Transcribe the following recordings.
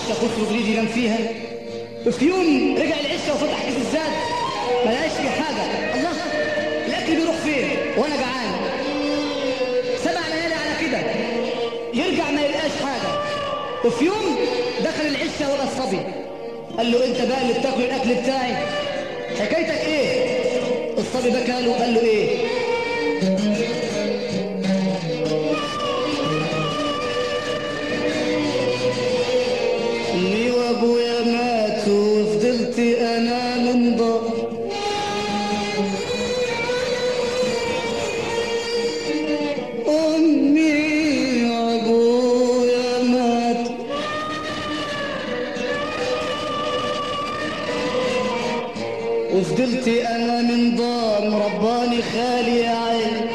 ياخد له جريد ينام فيها في يوم رجع العشه وفتح كيس الزاد ما لقاش في حاجه الله الاكل بيروح فين وانا جعان سبع ليالي على كده يرجع ما يلقاش حاجه وفي يوم دخل العشه ولقى الصبي قال له انت بقى اللي بتاكل الاكل بتاعي حكايتك ايه الصبي بكى له قال له ايه امي وابويا ماتوا وفضلت انا من ضر امي وابويا ماتوا وفضلت انا من ضام رباني خالي يا عين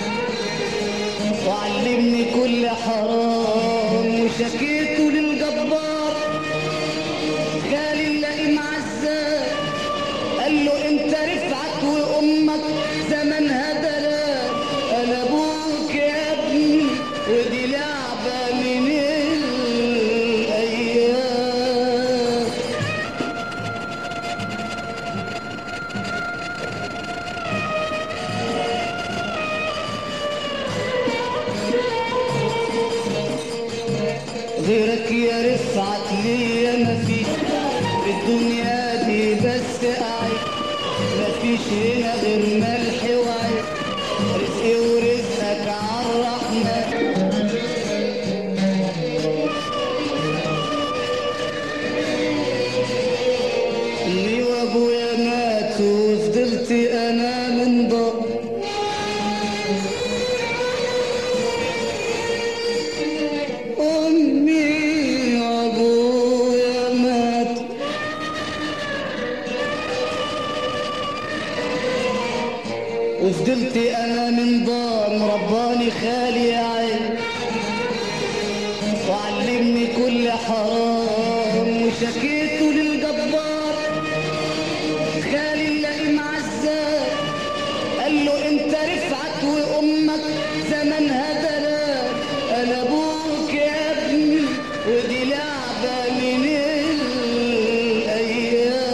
وعلمني كل حرام وشكيته للجبار خالي اللئيم عزاب قال له انت رفعت وامك زمنها دلال انا ابوك يا ابني ودي لعبه من الايام غيرك يا رفعت ليا ما في في الدنيا دي بس قاعد ما فيش هنا غير ملح وعيش رزقي ورزقك عالرحمن امي وابويا ماتوا وفضلت انا من ضر امي وابويا ماتوا وفضلت انا من ضام رباني خالي يا عين وعلمني كل حرام وشكيته للجبار خالي اللئيم عزاب قال له انت رفعت وامك زمنها دلال انا ابوك يا ابني ودي لعبه من الايام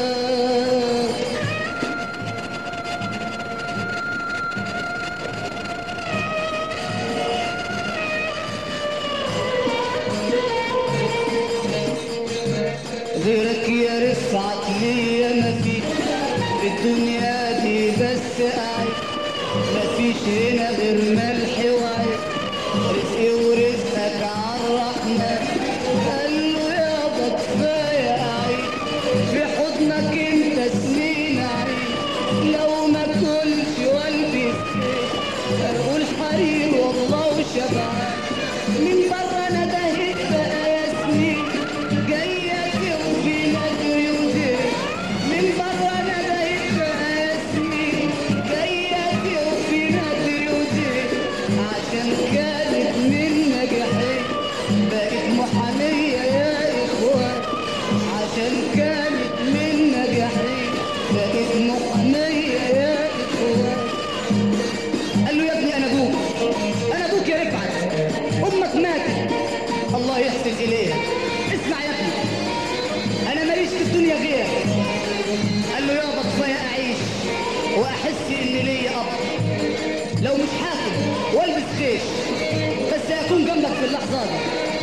غيرك يا رفعت ليا ما في في الدنيا دي بس قاعد ما فيش هنا غير ملح وعيش رزقي ورزقك عالرحمن قال له يابا كفايه عيش في حضنك انت سنين عيش لو ما كلش والبس اقول حرير والله وشبعان من بره انا دهيت بقى يا سنين جايه توفي نجري وزين من بره انا دهيت بقى يا سنين جايه توفي نجري وزين عشان كانت من نجاحين بقت محاميه يا اخوان عشان كانت من نجاحين بقت محاميه يا اخوان قال له يا ابني انا ابوك انا ابوك يا رفعت امك ماتت الله يحسن اليها اسمع يا ابني انا ماليش في الدنيا غيرك قال له يابا كفايه اعيش واحس ان ليا اب لو مش حاكم والبس خيش بس اكون جنبك في اللحظه دي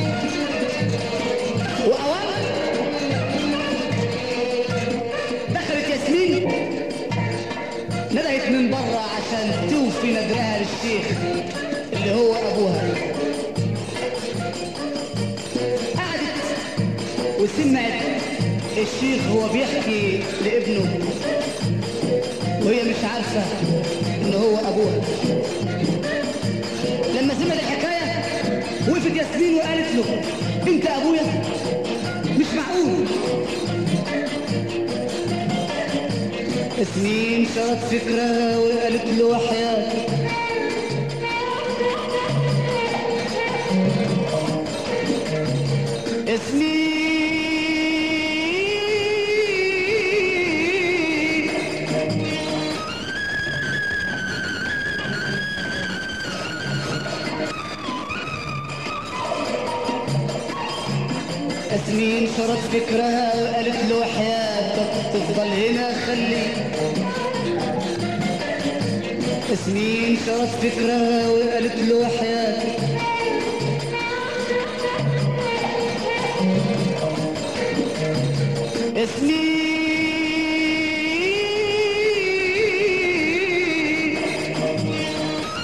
واوامر دخلت ياسمين ندهت من بره عشان توفي نذرها للشيخ اللي هو ابوها قعدت وسمعت الشيخ هو بيحكي لابنه وهي مش عارفه ان هو ابوها لما سمعت الحكايه وقفت ياسمين وقالت له انت ابويا مش معقول ياسمين شرت فكرة وقالت له وحياتك ياسمين ياسمين شرط فكرها وقالت له حياتك تفضل هنا خليك ياسمين شرط فكرها وقالت له حياتك ياسمين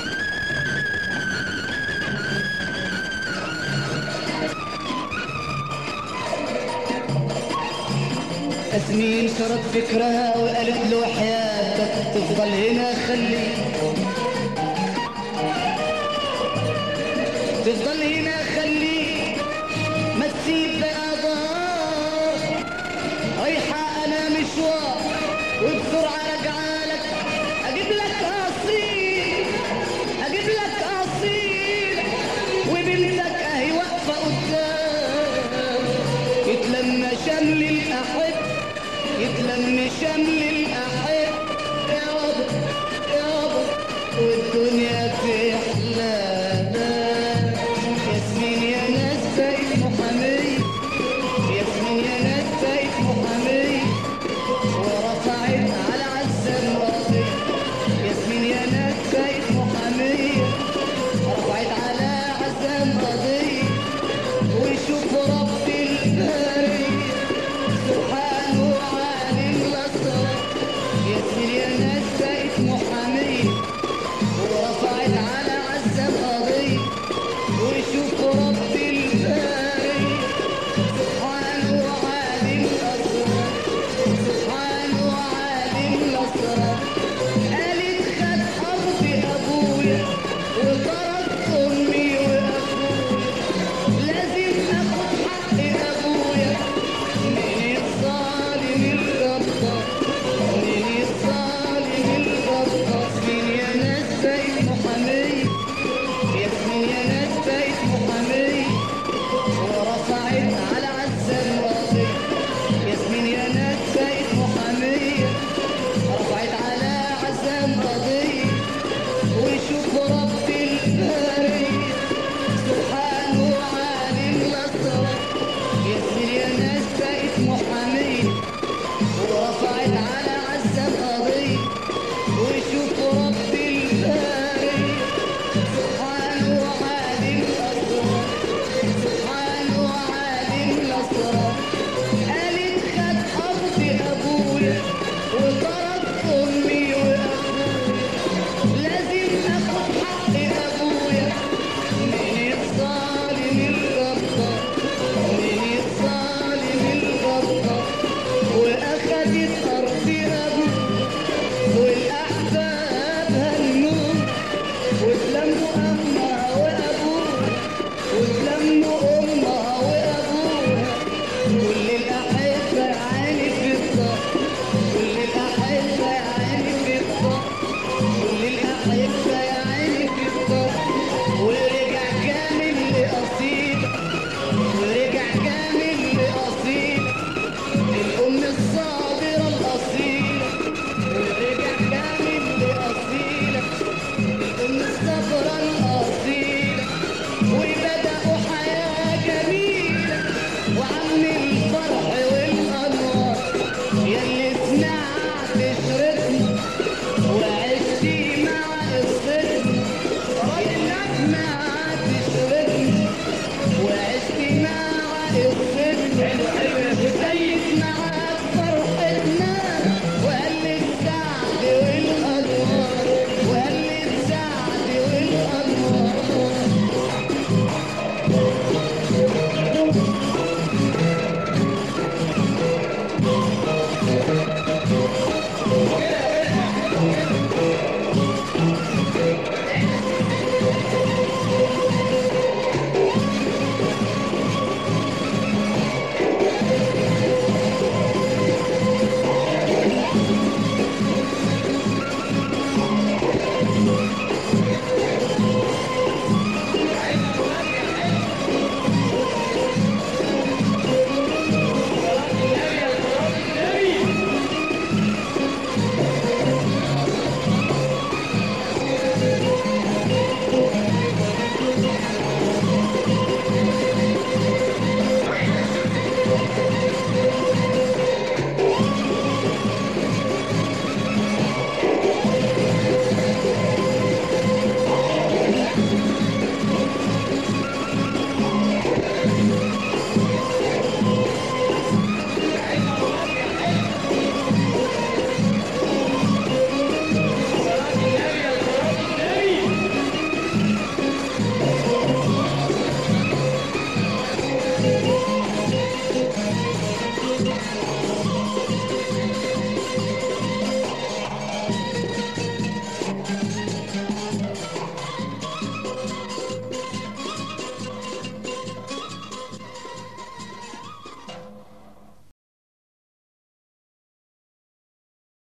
ياسمين شرط فكرها وقالت له حياتك تفضل هنا خليك تفضل هنا